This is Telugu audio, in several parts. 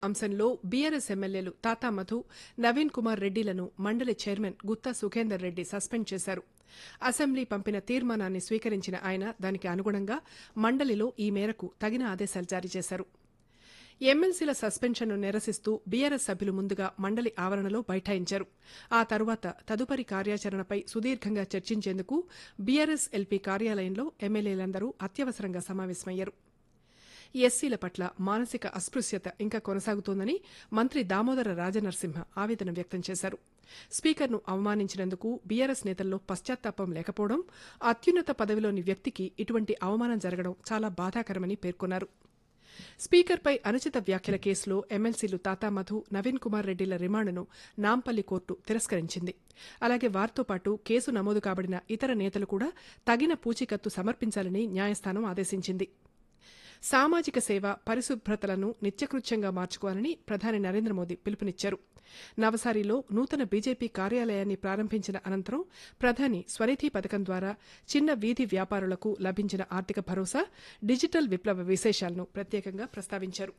అంశంలో బీఆర్ఎస్ ఎమ్మెల్యేలు తాతా మధు నవీన్ కుమార్ రెడ్డిలను మండలి చైర్మన్ గుత్తా సుఖేందర్ రెడ్డి సస్పెండ్ చేశారు అసెంబ్లీ పంపిన తీర్మానాన్ని స్వీకరించిన ఆయన దానికి అనుగుణంగా మండలిలో ఈ మేరకు తగిన ఆదేశాలు జారీ చేశారు ఎమ్మెల్సీల సస్పెన్షన్ను నిరసిస్తూ బీఆర్ఎస్ సభ్యులు ముందుగా మండలి ఆవరణలో బైఠాయించారు ఆ తరువాత తదుపరి కార్యాచరణపై సుదీర్ఘంగా చర్చించేందుకు బీఆర్ఎస్ ఎల్పీ కార్యాలయంలో ఎమ్మెల్యేలందరూ అత్యవసరంగా సమావేశమయ్యారు ఎస్సీల పట్ల మానసిక అస్పృశ్యత ఇంకా కొనసాగుతోందని మంత్రి దామోదర రాజనరసింహ ఆవేదన వ్యక్తం చేశారు స్పీకర్ను అవమానించినందుకు బీఆర్ఎస్ నేతల్లో పశ్చాత్తాపం లేకపోవడం అత్యున్నత పదవిలోని వ్యక్తికి ఇటువంటి అవమానం జరగడం చాలా బాధాకరమని పేర్కొన్నారు స్పీకర్పై అనుచిత వ్యాఖ్యల కేసులో ఎమ్మెల్సీలు తాతా మధు నవీన్ కుమార్ రెడ్డిల రిమాండ్ను నాంపల్లి కోర్టు తిరస్కరించింది అలాగే వారితో పాటు కేసు నమోదు కాబడిన ఇతర నేతలు కూడా తగిన పూచీకత్తు సమర్పించాలని న్యాయస్థానం ఆదేశించింది సామాజిక సేవ పరిశుభ్రతలను నిత్యకృత్యంగా మార్చుకోవాలని ప్రధాని నరేంద్ర మోదీ పిలుపునిచ్చారు నవసారిలో నూతన బీజేపీ కార్యాలయాన్ని ప్రారంభించిన అనంతరం ప్రధాని స్వనిధి పథకం ద్వారా చిన్న వీధి వ్యాపారులకు లభించిన ఆర్థిక భరోసా డిజిటల్ విప్లవ విశేషాలను ప్రత్యేకంగా ప్రస్తావించారు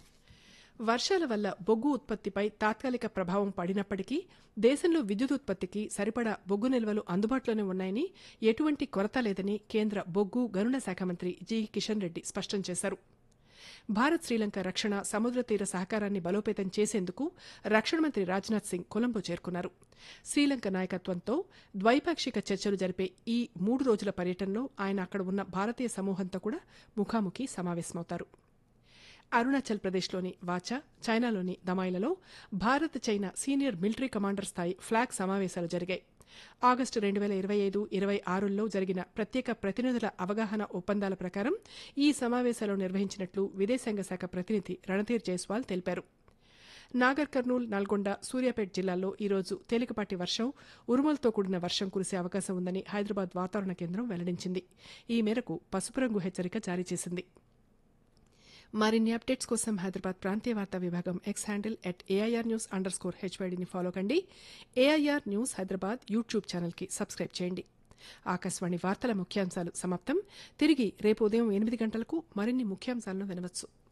వర్షాల వల్ల బొగ్గు ఉత్పత్తిపై తాత్కాలిక ప్రభావం పడినప్పటికీ దేశంలో విద్యుత్ ఉత్పత్తికి సరిపడా బొగ్గు నిల్వలు అందుబాటులోనే ఉన్నాయని ఎటువంటి కొరత లేదని కేంద్ర బొగ్గు గనుల శాఖ మంత్రి జి కిషన్ రెడ్డి స్పష్టం చేశారు భారత్ శ్రీలంక రక్షణ సముద్ర తీర సహకారాన్ని బలోపేతం చేసేందుకు రక్షణ మంత్రి రాజ్నాథ్ సింగ్ కొలంబో చేరుకున్నారు శ్రీలంక నాయకత్వంతో ద్వైపాక్షిక చర్చలు జరిపే ఈ మూడు రోజుల పర్యటనలో ఆయన అక్కడ ఉన్న భారతీయ సమూహంతో కూడా ముఖాముఖి సమావేశమవుతారు అరుణాచల్ ప్రదేశ్లోని వాచా చైనాలోని దమాయిలలో Bharat China senior military commander స్థాయి ఫ్లాగ్ సమావేశాలు జరిగాయి ఆగస్టు రెండు వేల ఇరవై ఐదు ఇరవై ఆరులో జరిగిన ప్రత్యేక ప్రతినిధుల అవగాహన ఒప్పందాల ప్రకారం ఈ సమావేశాలు నిర్వహించినట్లు విదేశాంగ శాఖ ప్రతినిధి రణధీర్ జైస్వాల్ తెలిపారు నాగర్ కర్నూల్ నల్గొండ సూర్యాపేట జిల్లాల్లో ఈరోజు తేలికపాటి వర్షం ఉరుములతో కూడిన వర్షం కురిసే అవకాశం ఉందని హైదరాబాద్ వాతావరణ కేంద్రం వెల్లడించింది ఈ మేరకు పసుపు రంగు హెచ్చరిక జారీ చేసింది మరిన్ని అప్డేట్స్ కోసం హైదరాబాద్ ప్రాంతీయ వార్తా విభాగం X handle at AIR news underscore హెచ్వైడిని ఫాలో కండి ఏఐఆర్ న్యూస్ హైదరాబాద్ యూట్యూబ్ ఛానల్కి సబ్స్క్రైబ్ చేయండి ఆకాశవాణి వార్తల ముఖ్యాంశాలు సమాప్తం తిరిగి రేపు ఉదయం ఎనిమిది గంటలకు మరిన్ని ముఖ్యాంశాలను వినవచ్చు